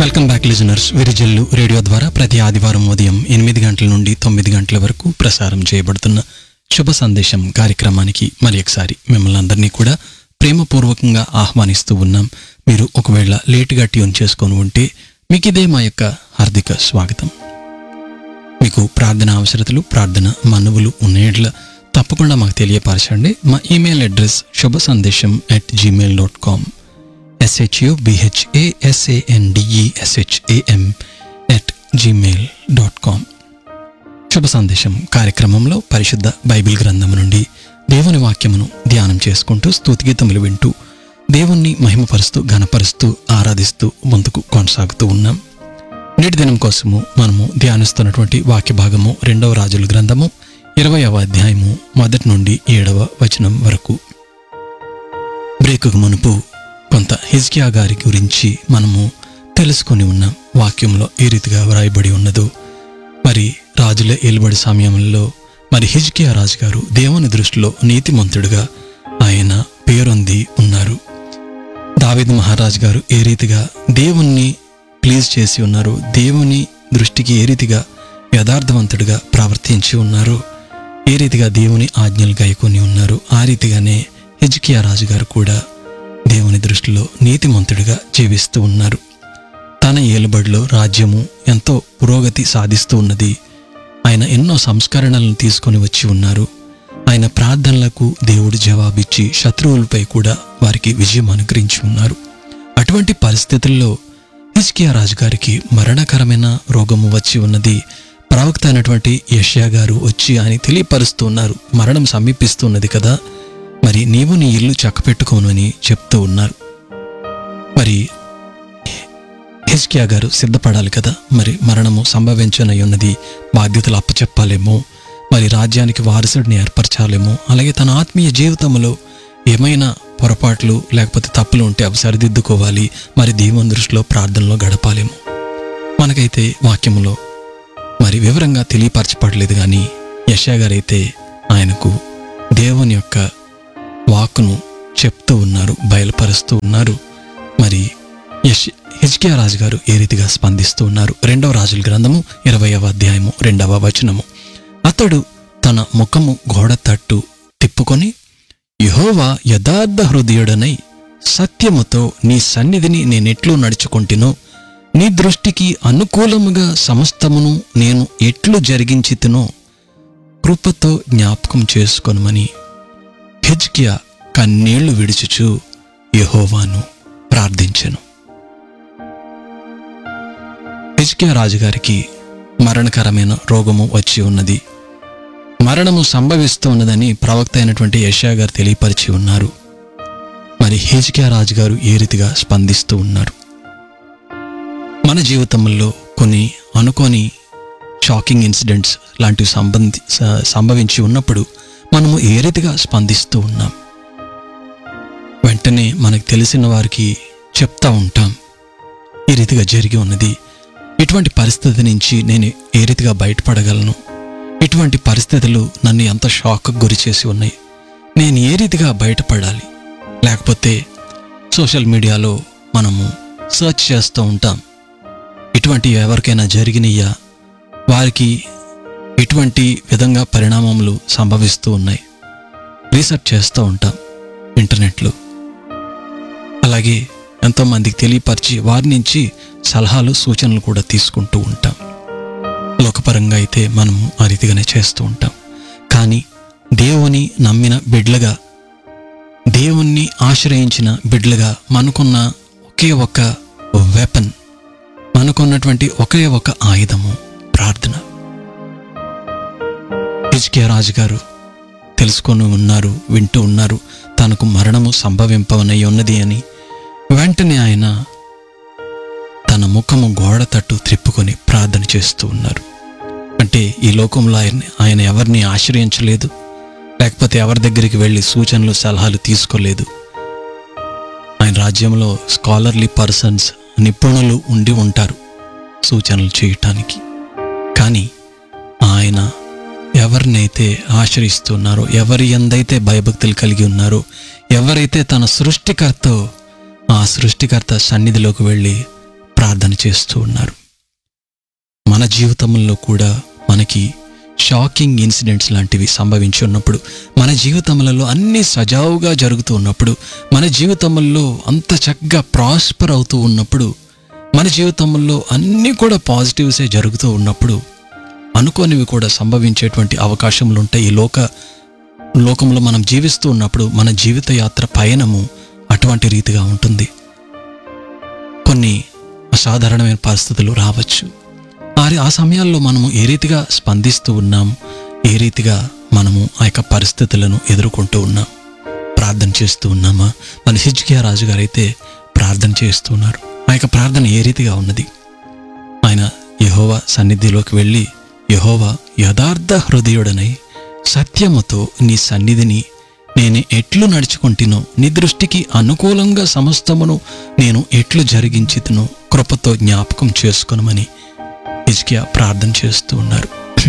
welcome back listeners Virijallu radio ద్వారా ప్రతి ఆదివారం ఉదయం ఎనిమిది గంటల నుండి తొమ్మిది గంటల వరకు ప్రసారం చేయబడుతున్న శుభ సందేశం కార్యక్రమానికి మరి ఒకసారి మిమ్మల్ని అందరినీ కూడా ప్రేమపూర్వకంగా ఆహ్వానిస్తూ ఉన్నాం మీరు ఒకవేళ లేటుగా ట్యూన్ చేసుకొని ఉంటే మీకు ఇదే మా యొక్క హార్దిక స్వాగతం మీకు ప్రార్థన అవసరతలు ప్రార్థన మనవులు ఉన్నట్ల తప్పకుండా మాకు తెలియపరచండి మా ఈమెయిల్ అడ్రస్ శుభ సందేశం at Gmail dot com SHU బిహెచ్ఏఎస్ఏఎన్డిఈఎస్హెచ్ఏఎం at Gmail dot com శుభ సందేశం కార్యక్రమంలో పరిశుద్ధ బైబిల్ గ్రంథం నుండి దేవుని వాక్యమును ధ్యానం చేసుకుంటూ స్తుతిగీతములు వింటూ దేవుణ్ణి మహిమపరుస్తూ ఘనపరుస్తూ ఆరాధిస్తూ ముందుకు కొనసాగుతూ ఉన్నాం నేటి దినం కోసము మనము ధ్యానిస్తున్నటువంటి వాక్య భాగము రెండవ రాజుల గ్రంథము ఇరవయవ అధ్యాయము మొదటి నుండి ఏడవ వచనం వరకు బ్రేకుకు మునుపు కొంత హిజ్కియా గారి గురించి మనము తెలుసుకొని ఉన్నాం వాక్యంలో ఏ రీతిగా వ్రాయబడి ఉన్నదో మరి రాజుల ఏలుబడి సమయంలో మరి హిజ్కియా రాజు గారు దేవుని దృష్టిలో నీతిమంతుడుగా ఆయన పేరొంది ఉన్నారు దావిద్ మహారాజ్ గారు ఏ రీతిగా దేవుణ్ణి ప్లీజ్ చేసి ఉన్నారు దేవుని దృష్టికి ఏ రీతిగా యథార్థవంతుడిగా ప్రవర్తించి ఉన్నారు ఏ రీతిగా దేవుని ఆజ్ఞలు గైకొని ఉన్నారు ఆ రీతిగానే హిజ్కియా రాజు గారు కూడా దేవుని దృష్టిలో నీతిమంతుడిగా జీవిస్తూ ఉన్నారు తన ఏలుబడిలో రాజ్యము ఎంతో పురోగతి సాధిస్తూ ఉన్నది ఆయన ఎన్నో సంస్కరణలను తీసుకొని వచ్చి ఉన్నారు ఆయన ప్రార్థనలకు దేవుడు జవాబిచ్చి శత్రువులపై కూడా వారికి విజయం అనుగ్రహించి ఉన్నారు అటువంటి పరిస్థితుల్లో హిజ్కియా రాజు గారికి మరణకరమైన రోగము వచ్చి ఉన్నది ప్రవక్త అయినటువంటి యష్యా గారు వచ్చి ఆయన తెలియపరుస్తూ ఉన్నారు మరణం సమీపిస్తున్నది కదా మరి నీవు నీ ఇల్లు చక్కపెట్టుకోను అని చెప్తూ ఉన్నారు మరి హిజ్కియా గారు సిద్ధపడాలి కదా మరి మరణము సంభవించనై ఉన్నది బాధ్యతలు అప్పచెప్పాలేమో మరి రాజ్యానికి వారసుడిని ఏర్పరచాలేమో అలాగే తన ఆత్మీయ జీవితంలో ఏమైనా పొరపాట్లు లేకపోతే తప్పులు ఉంటే అవి సరిదిద్దుకోవాలి మరి దేవుని దృష్టిలో ప్రార్థనలో గడపాలేమో మనకైతే వాక్యములో మరి వివరంగా తెలియపరచబడలేదు కానీ యశా గారైతే ఆయనకు దేవుని యొక్క వాక్కును చెప్తూ ఉన్నారు బయలుపరుస్తూ ఉన్నారు మరి యష్ హిజ్కియా రాజు గారు ఏ రీతిగా స్పందిస్తూ ఉన్నారు రెండవ రాజుల గ్రంథము ఇరవయవ అధ్యాయము రెండవ వచనము అతడు తన ముఖము గోడ తట్టు తిప్పుకొని యహోవా యథార్థ హృదయుడనై సత్యముతో నీ సన్నిధిని నేనెట్లు నడుచుకుంటునో నీ దృష్టికి అనుకూలముగా సమస్తమును నేను ఎట్లు జరిగించితినో కృపతో జ్ఞాపకం చేసుకొనమని హిజ్కియా కన్నీళ్లు విడుచుచు యహోవాను ప్రార్థించెను హిజ్కియా రాజుగారికి మరణకరమైన రోగము వచ్చి ఉన్నది మరణము సంభవిస్తూ ఉన్నదని ప్రవక్త అయినటువంటి యషయా గారు తెలియపరిచి ఉన్నారు మరి హిజ్కియా రాజుగారు ఏ రీతిగా స్పందిస్తూ ఉన్నారు మన జీవితంలో కొన్ని అనుకోని షాకింగ్ ఇన్సిడెంట్స్ లాంటివి సంబంధి స- సంభవించి ఉన్నప్పుడు మనము ఏ రీతిగా స్పందిస్తూ ఉన్నాం వెంటనే మనకు తెలిసిన వారికి చెప్తా ఉంటాం ఈ రీతిగా జరిగి ఉన్నది ఇటువంటి పరిస్థితి నుంచి నేను ఏ రీతిగా బయటపడగలను ఇటువంటి పరిస్థితులు నన్ను ఎంత షాక్ గురి చేసి ఉన్నాయి నేను ఏ రీతిగా బయటపడాలి లేకపోతే సోషల్ మీడియాలో మనము సెర్చ్ చేస్తూ ఉంటాం ఇటువంటి ఎవరికైనా జరిగినయ్యా వారికి ఇటువంటి విధంగా పరిణామములు సంభవిస్తూ ఉన్నాయి రీసెర్చ్ చేస్తూ ఉంటాం ఇంటర్నెట్లో అలాగే ఎంతోమందికి తెలియపరిచి వారి నుంచి సలహాలు సూచనలు కూడా తీసుకుంటూ ఉంటాం లోకపరంగా అయితే మనము ఆ రీతిగానే చేస్తూ ఉంటాం కానీ దేవుని నమ్మిన బిడ్లగా దేవుణ్ణి ఆశ్రయించిన బిడ్లుగా మనకున్న ఒకే ఒక వెపన్ మనకున్నటువంటి ఒకే ఒక ఆయుధము ప్రార్థన హిజ్కియా రాజు గారు తెలుసుకొని ఉన్నారు వింటూ ఉన్నారు తనకు మరణము సంభవింపవనై ఉన్నది అని వెంటనే ఆయన తన ముఖము గోడ తట్టు త్రిప్పుకొని ప్రార్థన చేస్తూ ఉన్నారు అంటే ఈ లోకంలో ఆయన ఆయన ఎవరిని ఆశ్రయించలేదు లేకపోతే ఎవరి దగ్గరికి వెళ్ళి సూచనలు సలహాలు తీసుకోలేదు ఆయన రాజ్యంలో స్కాలర్లీ పర్సన్స్ నిపుణులు ఉండి ఉంటారు సూచనలు చేయటానికి కానీ ఆయన ఎవరినైతే ఆశ్రయిస్తున్నారో ఎవరి ఎందైతే భయభక్తులు కలిగి ఉన్నారో ఎవరైతే తన సృష్టికర్తో ఆ సృష్టికర్త సన్నిధిలోకి వెళ్ళి ప్రార్థన చేస్తూ ఉన్నారు మన జీవితంలో కూడా మనకి షాకింగ్ ఇన్సిడెంట్స్ లాంటివి సంభవించి ఉన్నప్పుడు మన జీవితములలో అన్నీ సజావుగా జరుగుతూ ఉన్నప్పుడు మన జీవితంలో అంత చక్కగా ప్రాస్పర్ అవుతూ ఉన్నప్పుడు మన జీవితంలో అన్నీ కూడా పాజిటివ్సే జరుగుతూ ఉన్నప్పుడు అనుకోనివి కూడా సంభవించేటువంటి అవకాశములు ఉంటాయి ఈ లోక లోకంలో మనం జీవిస్తూ ఉన్నప్పుడు మన జీవిత యాత్ర పయనము అటువంటి రీతిగా ఉంటుంది కొన్ని అసాధారణమైన పరిస్థితులు రావచ్చు మరి ఆ సమయాల్లో మనము ఏ రీతిగా స్పందిస్తూ ఉన్నాం ఏ రీతిగా మనము ఆ యొక్క పరిస్థితులను ఎదుర్కొంటూ ఉన్నాం ప్రార్థన చేస్తూ ఉన్నామా మన హిజ్కియా రాజు గారు అయితే ప్రార్థన చేస్తూ ఉన్నారు ఆ యొక్క ప్రార్థన ఏ రీతిగా ఉన్నది ఆయన యహోవా సన్నిధిలోకి వెళ్ళి యహోవా యథార్థ హృదయుడనై సత్యముతో నీ సన్నిధిని నేను ఎట్లు నడుచుకుంటునో నీ దృష్టికి అనుకూలంగా సమస్తమును నేను ఎట్లు జరిగించితునో కృపతో జ్ఞాపకం చేసుకొనమని హిజ్కియా ప్రార్థన చేస్తూ ఉన్నారు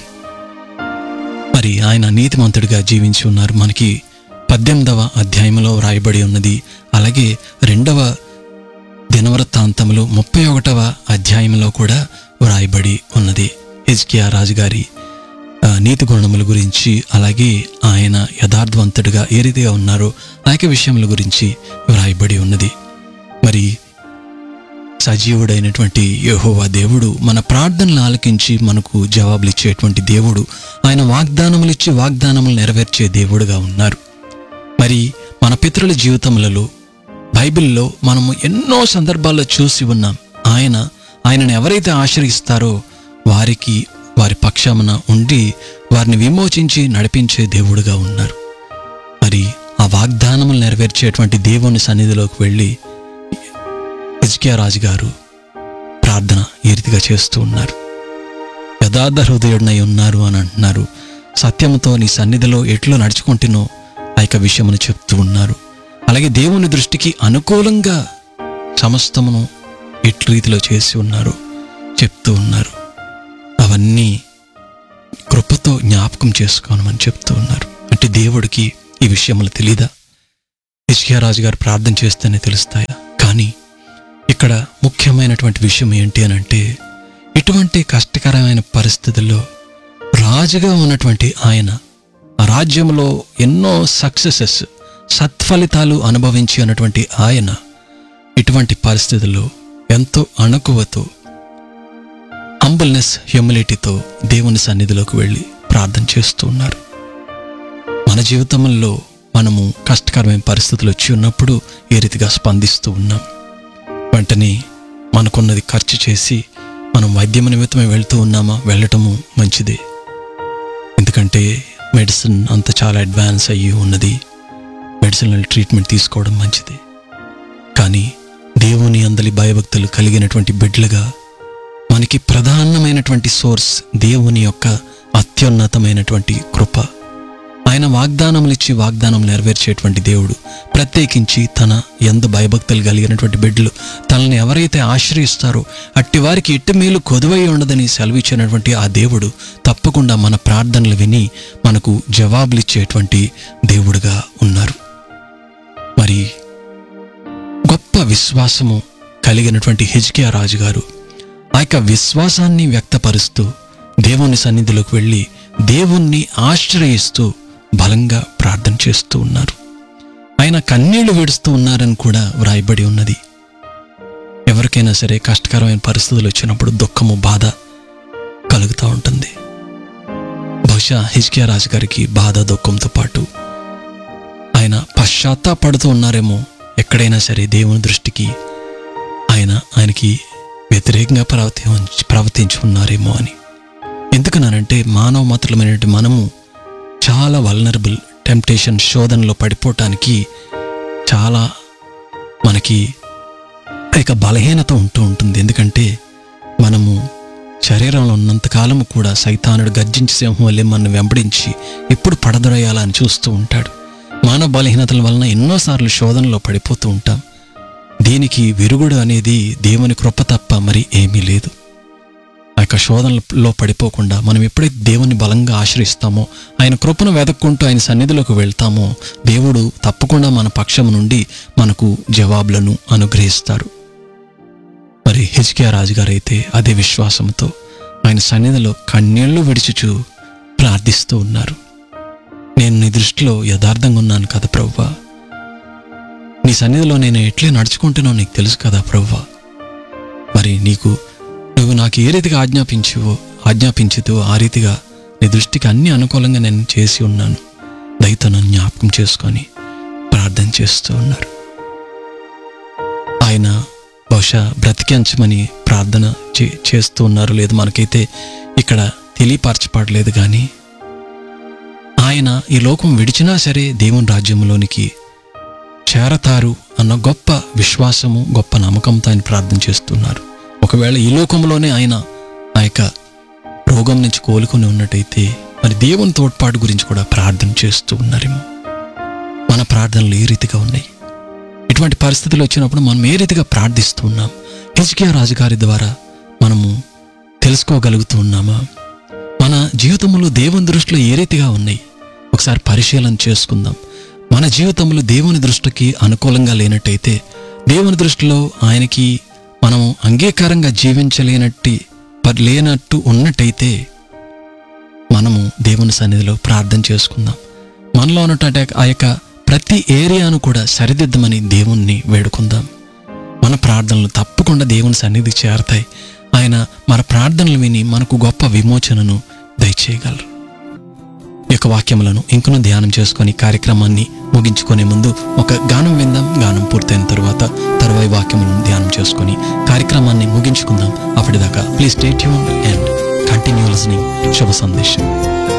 మరి ఆయన నీతిమంతుడిగా జీవించి ఉన్నారు మనకి పద్దెనిమిదవ అధ్యాయంలో రాయబడి ఉన్నది అలాగే రెండవ దినవృత్తాంతములు ముప్పై ఒకటవ అధ్యాయంలో కూడా వ్రాయబడి ఉన్నది హిజ్కియా రాజుగారి ఆ, నీతి గుణముల గురించి అలాగే ఆయన యథార్థవంతుడిగా ఏ రీతిగా ఉన్నారో ఆ యొక్క విషయముల గురించి వ్రాయబడి ఉన్నది మరి సజీవుడైనటువంటి యెహోవా దేవుడు మన ప్రార్థనలు ఆలకించి మనకు జవాబులు ఇచ్చేటువంటి దేవుడు ఆయన వాగ్దానములు ఇచ్చి వాగ్దానములు నెరవేర్చే దేవుడుగా ఉన్నారు మరి మన పితరుల జీవితములలో బైబిల్లో మనము ఎన్నో సందర్భాల్లో చూసి ఉన్నాం ఆయన ఆయనను ఎవరైతే ఆశ్రయిస్తారో వారికి వారి పక్షమున ఉండి వారిని విమోచించి నడిపించే దేవుడుగా ఉన్నారు మరి ఆ వాగ్దానములు నెరవేర్చేటువంటి దేవుని సన్నిధిలోకి వెళ్ళి హిజ్కియా రాజు గారు ప్రార్థన ఈ రీతిగా చేస్తూ ఉన్నారు యథార్థ హృదయుడినై ఉన్నారు అని అంటున్నారు సత్యముతో నీ సన్నిధిలో ఎట్లు నడుచుకుంటున్నో ఆ యొక్క విషయమును చెప్తూ ఉన్నారు అలాగే దేవుని దృష్టికి అనుకూలంగా సమస్తమును ఎట్లు రీతిలో చేసి ఉన్నారు చెప్తూ ఉన్నారు అవన్నీ కృపతో జ్ఞాపకం చేసుకోనమని చెప్తూ ఉన్నారు అంటే దేవుడికి ఈ విషయములు తెలీదా రాజు గారు ప్రార్థన చేస్తేనే తెలుస్తాయా కానీ ఇక్కడ ముఖ్యమైనటువంటి విషయం ఏంటి అని అంటే ఇటువంటి కష్టకరమైన పరిస్థితుల్లో రాజుగా ఉన్నటువంటి ఆయన ఆ రాజ్యంలో ఎన్నో సక్సెసెస్ సత్ఫలితాలు అనుభవించి అన్నటువంటి ఆయన ఇటువంటి పరిస్థితుల్లో ఎంతో అణకువతో హంబుల్నెస్ హ్యూమిలిటీతో దేవుని సన్నిధిలోకి వెళ్ళి ప్రార్థన చేస్తూ ఉన్నారు మన జీవితంలో మనము కష్టకరమైన పరిస్థితులు వచ్చి ఉన్నప్పుడు ఏ రీతిగా స్పందిస్తూ ఉన్నాం వెంటనే మనకున్నది ఖర్చు చేసి మనం వైద్యం నిమిత్తమే వెళ్తూ ఉన్నామా వెళ్ళటము మంచిదే ఎందుకంటే మెడిసిన్ అంత చాలా అడ్వాన్స్ అయ్యి ఉన్నది మెడిసినల్ ట్రీట్మెంట్ తీసుకోవడం మంచిదే కానీ దేవుని అందలి భయభక్తులు కలిగినటువంటి బిడ్డలుగా మనకి ప్రధానమైనటువంటి సోర్స్ దేవుని యొక్క అత్యున్నతమైనటువంటి కృప ఆయన వాగ్దానములు ఇచ్చి వాగ్దానం నెరవేర్చేటువంటి దేవుడు ప్రత్యేకించి తన ఎందు భయభక్తులు కలిగినటువంటి బిడ్డలు తనని ఎవరైతే ఆశ్రయిస్తారో అట్టి వారికి ఎట్టి మేలు కొదువై ఉండదని సెలవిచ్చినటువంటి ఆ దేవుడు తప్పకుండా మన ప్రార్థనలు విని మనకు జవాబులు ఇచ్చేటువంటి దేవుడుగా ఉన్నారు మరి గొప్ప విశ్వాసము కలిగినటువంటి హిజ్కియా రాజు గారు ఆ యొక్క విశ్వాసాన్ని వ్యక్తపరుస్తూ దేవుని సన్నిధిలోకి వెళ్ళి దేవుణ్ణి ఆశ్రయిస్తూ బలంగా ప్రార్థన చేస్తూ ఉన్నారు ఆయన కన్నీళ్లు విడుస్తూ ఉన్నారని కూడా వ్రాయబడి ఉన్నది ఎవరికైనా సరే కష్టకరమైన పరిస్థితులు వచ్చినప్పుడు దుఃఖము బాధ కలుగుతూ ఉంటుంది బహుశా హిజ్కియా రాజు గారికి బాధ దుఃఖంతో పాటు ఆయన పశ్చాత్తాపడుతూ ఉన్నారేమో ఎక్కడైనా సరే దేవుని దృష్టికి ఆయన ఆయనకి వ్యతిరేకంగా ప్రవర్తి ప్రవర్తించి ఉన్నారేమో అని ఎందుకనంటే మానవ మాత్రమైనటువంటి మనము చాలా వల్నరబుల్ టెంప్టేషన్ శోధనలో పడిపోవటానికి చాలా మనకి ఆ యొక్క బలహీనత ఉంటూ ఉంటుంది ఎందుకంటే మనము శరీరంలో ఉన్నంతకాలము కూడా సైతానుడు గర్జించి సింహం వల్లే మన వెంబడించి ఎప్పుడు పడదొరయాలని చూస్తూ ఉంటాడు మానవ బలహీనతల వలన ఎన్నోసార్లు శోధనలో పడిపోతూ ఉంటాం దీనికి విరుగుడు అనేది దేవుని కృప తప్ప మరి ఏమీ లేదు ఆ యొక్క శోధనలో పడిపోకుండా మనం ఎప్పుడైతే దేవుని బలంగా ఆశ్రయిస్తామో ఆయన కృపను వెతక్కుంటూ ఆయన సన్నిధిలోకి వెళ్తామో దేవుడు తప్పకుండా మన పక్షం నుండి మనకు జవాబులను అనుగ్రహిస్తారు మరి హెచ్కే రాజుగారు అయితే అదే విశ్వాసంతో ఆయన సన్నిధిలో కన్నీళ్లు విడిచుచు ప్రార్థిస్తూ ఉన్నారు నేను నీ దృష్టిలో యథార్థంగా ఉన్నాను కదా ప్రవ్వా నీ సన్నిధిలో నేను ఎట్లే నడుచుకుంటున్నావు నీకు తెలుసు కదా ప్రవ్వా మరి నీకు నువ్వు నాకు ఏ రీతిగా ఆజ్ఞాపించువో ఆజ్ఞాపించుతూ ఆ రీతిగా నీ దృష్టికి అన్ని అనుకూలంగా నేను చేసి ఉన్నాను దయతో నన్ను జ్ఞాపకం చేసుకొని ప్రార్థన చేస్తూ ఉన్నారు ఆయన బహుశా బ్రతికించమని ప్రార్థన చే చేస్తూ ఉన్నారు లేదు మనకైతే ఇక్కడ తెలియపరచపడలేదు కానీ ఆయన ఈ లోకం విడిచినా సరే దేవుని రాజ్యంలోనికి చేరతారు అన్న గొప్ప విశ్వాసము గొప్ప నమ్మకంతో ఆయన ప్రార్థన చేస్తున్నారు ఒకవేళ ఈ లోకంలోనే ఆయన ఆ యొక్క రోగం నుంచి కోలుకొని ఉన్నట్టయితే మరి దేవుని తోడ్పాటు గురించి కూడా ప్రార్థన చేస్తూ ఉన్నారేమో మన ప్రార్థనలు ఏ రీతిగా ఉన్నాయి ఇటువంటి పరిస్థితులు వచ్చినప్పుడు మనం ఏ రీతిగా ప్రార్థిస్తూ ఉన్నాం హిజ్కియా రాజుగారి ద్వారా మనము తెలుసుకోగలుగుతూ ఉన్నామా మన జీవితంలో దేవుని దృష్టిలో ఏ రీతిగా ఉన్నాయి ఒకసారి పరిశీలన చేసుకుందాం మన జీవితంలో దేవుని దృష్టికి అనుకూలంగా లేనట్టయితే దేవుని దృష్టిలో ఆయనకి మనం అంగీకారంగా జీవించలేనట్టి పర్- లేనట్టు ఉన్నట్టయితే మనము దేవుని సన్నిధిలో ప్రార్థన చేసుకుందాం మనలో ఉన్నటువంటి ఆ యొక్క ప్రతి ఏరియాను కూడా సరిదిద్దమని దేవుణ్ణి వేడుకుందాం మన ప్రార్థనలు తప్పకుండా దేవుని సన్నిధికి చేరతాయి ఆయన మన ప్రార్థనలు విని మనకు గొప్ప విమోచనను దయచేయగలరు ఈ యొక్క వాక్యములను ఇంకను ధ్యానం చేసుకొని కార్యక్రమాన్ని ముగించుకునే ముందు ఒక గానం విందాం గానం పూర్తయిన తరువాత తరువాయి వాక్యములను ధ్యానం చేసుకొని కార్యక్రమాన్ని ముగించుకుందాం అప్పటిదాకా please stay tune and continue listening Shubha సందేశం